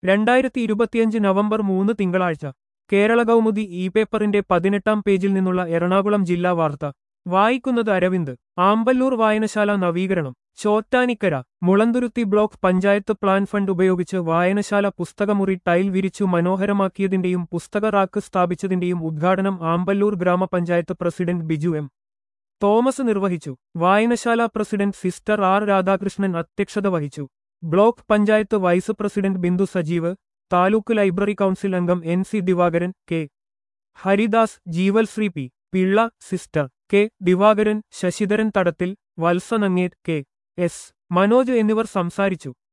രണ്ടായിരത്തി ഇരുപത്തിയഞ്ച് നവംബർ മൂന്ന് തിങ്കളാഴ്ച കേരള കൗമുദി ഇ പേപ്പറിന്റെ പതിനെട്ടാം പേജിൽ നിന്നുള്ള എറണാകുളം ജില്ലാ വാർത്ത വായിക്കുന്നത് അരവിന്ദ് ആമ്പല്ലൂർ വായനശാല നവീകരണം Chottanikkara Mulanthuruthy block panchayat plan fund ഉപയോഗിച്ച് വായനശാല പുസ്തകമുറി ടൈൽ വിരിച്ചു മനോഹരമാക്കിയതിന്റെയും പുസ്തക റാക്ക് സ്ഥാപിച്ചതിന്റെയും ഉദ്ഘാടനം ആമ്പല്ലൂർ ഗ്രാമപഞ്ചായത്ത് പ്രസിഡന്റ് ബിജു എം തോമസ് നിർവഹിച്ചു വായനശാല പ്രസിഡന്റ് സിസ്റ്റർ ആർ രാധാകൃഷ്ണൻ അധ്യക്ഷത വഹിച്ചു block panchayat vice president Bindu Sajeev taluk library council അംഗം N C Divakaran K Haridas Jeevalsree P Pillai sister K Divakaran Sasidharan Thadathil വത്സനങ്ങേത് കെ എസ് മനോജ് എന്നിവർ സംസാരിച്ചു